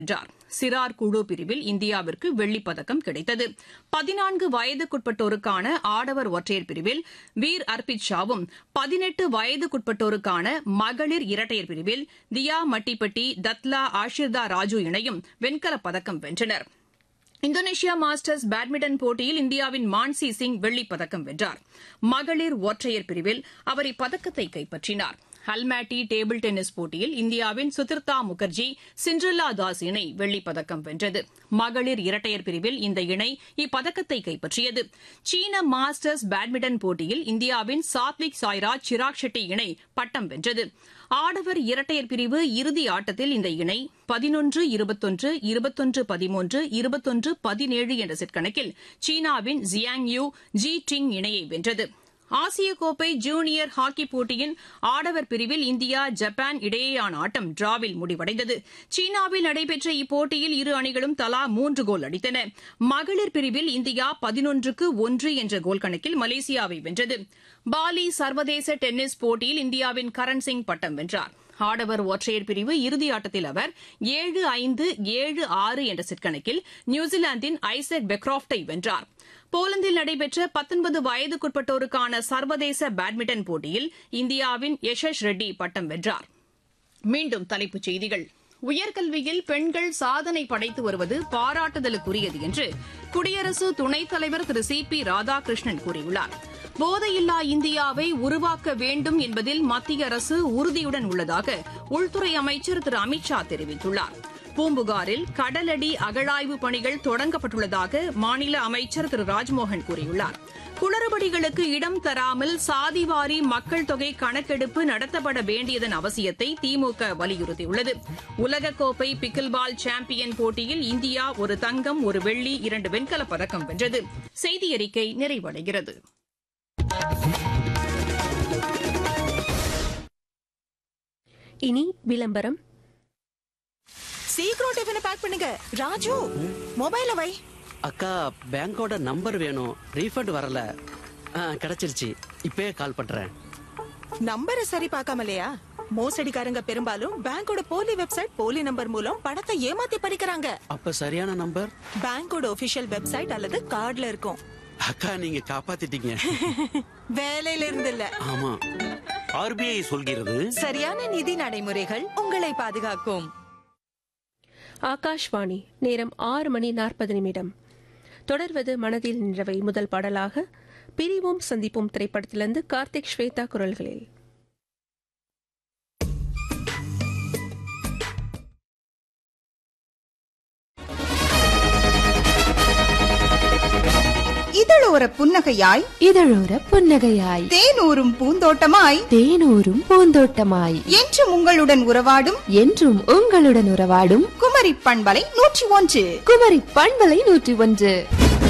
வென்றார் சிறார் குழு பிரிவில் இந்தியாவிற்கு வெள்ளிப் பதக்கம் கிடைத்தது பதினான்கு வயதுக்குட்பட்டோருக்கான ஆடவர் ஒற்றையர் பிரிவில் வீர் அர்பித் ஷாவும் பதினெட்டு வயதுக்குட்பட்டோருக்கான மகளிர் இரட்டையர் பிரிவில் தியா மட்டிப்பட்டி தத்லா ஆஷிர்தா ராஜு இணையும் வெண்கலப் பதக்கம் வென்றனர் இந்தோனேஷியா மாஸ்டர்ஸ் பேட்மிண்டன் போட்டியில் இந்தியாவின் மான்சி சிங் வெள்ளிப் பதக்கம் வென்றார் மகளிர் ஒற்றையர் பிரிவில் அவர் இப்பதக்கத்தை கைப்பற்றினார் ஹல்மேட்டி டேபிள் டென்னிஸ் போட்டியில் இந்தியாவின் சுதிர்தா முகர்ஜி சிண்ட்ரெல்லா தாஸ் இணை வெள்ளிப் பதக்கம் வென்றது மகளிர் இரட்டையர் பிரிவில் இந்த இணை இப்பதக்கத்தை கைப்பற்றியது சீன மாஸ்டர்ஸ் பேட்மிண்டன் போட்டியில் இந்தியாவின் சாத்விக் சாய்ராஜ் சிராக் ஷெட்டி இணை பட்டம் வென்றது ஆடவர் இரட்டையர் பிரிவு இறுதி ஆட்டத்தில் இந்த இணை பதினொன்று இருபத்தொன்று இருபத்தொன்று பதிமூன்று இருபத்தொன்று பதினேழு என்ற செட் கணக்கில் சீனாவின் ஜியாங் யூ ஜி டிங் இணையை வென்றது ஆசிய கோப்பை ஜூனியர் ஹாக்கி போட்டியின் ஆடவர் பிரிவில் இந்தியா ஜப்பான் இடையேயான ஆட்டம் டிராவில் முடிவடைந்தது சீனாவில் நடைபெற்ற இப்போட்டியில் இரு அணிகளும் தலா மூன்று கோல் அடித்தன மகளிர் பிரிவில் இந்தியா பதினொன்றுக்கு ஒன்று என்ற கோல் கணக்கில் மலேசியாவை வென்றது பாலி சர்வதேச டென்னிஸ் போட்டியில் இந்தியாவின் கரண் சிங் பட்டம் வென்றார் ஆடவர் ஒற்றையர் பிரிவு இறுதி ஆட்டத்தில் அவர் ஏழு ஐந்து ஏழு ஆறு என்ற செட் கணக்கில் நியூசிலாந்தின் ஐசக் பெக்ராப்டை வென்றார் போலந்தில் நடைபெற்ற பத்தொன்பது வயதுக்குட்பட்டோருக்கான சர்வதேச பேட்மிண்டன் போட்டியில் இந்தியாவின் யஷஸ் ரெட்டி பட்டம் வென்றார் மீண்டும் தலைப்புச் செய்திகள் உயர்கல்வியில் பெண்கள் சாதனை படைத்து வருவது பாராட்டுதலுக்குரியது என்று குடியரசு துணைத் தலைவர் திரு சி பி ராதாகிருஷ்ணன் கூறியுள்ளார் போதையில்லா இந்தியாவை உருவாக்க வேண்டும் என்பதில் மத்திய அரசு உறுதியுடன் உள்ளதாக உள்துறை அமைச்சர் திரு அமித் ஷா தெரிவித்துள்ளார் பூம்புகாரில் கடலடி அகழாய்வு பணிகள் தொடங்கப்பட்டுள்ளதாக மாநில அமைச்சர் திரு ராஜ்மோகன் கூறியுள்ளார் குளறுபடிகளுக்கு இடம் தராமல் சாதிவாரி மக்கள் தொகை கணக்கெடுப்பு நடத்தப்பட வேண்டியதன் அவசியத்தை திமுக வலியுறுத்தியுள்ளது உலகக்கோப்பை பிக்கில்பால் சாம்பியன் போட்டியில் இந்தியா ஒரு தங்கம் ஒரு வெள்ளி இரண்டு வெண்கலப் பதக்கம் வென்றது செய்தி அறிக்கை நிறைவடைகிறது இனி விளம்பரம் சீக்கிரம் டிஃபனை பேக் பண்ணுங்க ராஜு மொபைல வை அக்கா பேங்கோட நம்பர் வேணும் ரீஃபண்ட் வரல ஆ, கிடைச்சிருச்சு இப்பயே கால் பண்றேன் நம்பரை சரி பார்க்காமலையா மோசடிக்காரங்க பெரும்பாலும் பேங்கோட போலி வெப்சைட் போலி நம்பர் மூலம் பணத்தை ஏமாத்தி பறிக்கிறாங்க அப்ப சரியான நம்பர் பேங்கோட ஒபிஷியல் வெப்சைட் அல்லது கார்டுல இருக்கும் அக்கா நீங்க காப்பாத்திட்டீங்க வேலையில இருந்து இல்ல ஆமா ஆர்பிஐ சொல்கிறது சரியான நிதி நடைமுறைகள் உங்களை பாதுகாக்கும் ஆகாஷ்வாணி நேரம் ஆறு மணி நாற்பது நிமிடம் தொடர்வது மனதில் நின்றவை முதல் பாடலாக பிரிவோம் சந்திப்போம் திரைப்படத்திலிருந்து கார்த்திக் ஸ்வேதா குரல்களில் இதழோர புன்னகையாய் இதழோர புன்னகையாய் தேனூரும் பூந்தோட்டமாய் தேனூரும் பூந்தோட்டமாய் என்றும் உங்களுடன் உறவாடும் என்றும் உங்களுடன் உறவாடும் குமரி பண்பலை நூற்றி ஒன்று குமரி பண்பலை நூற்றி ஒன்று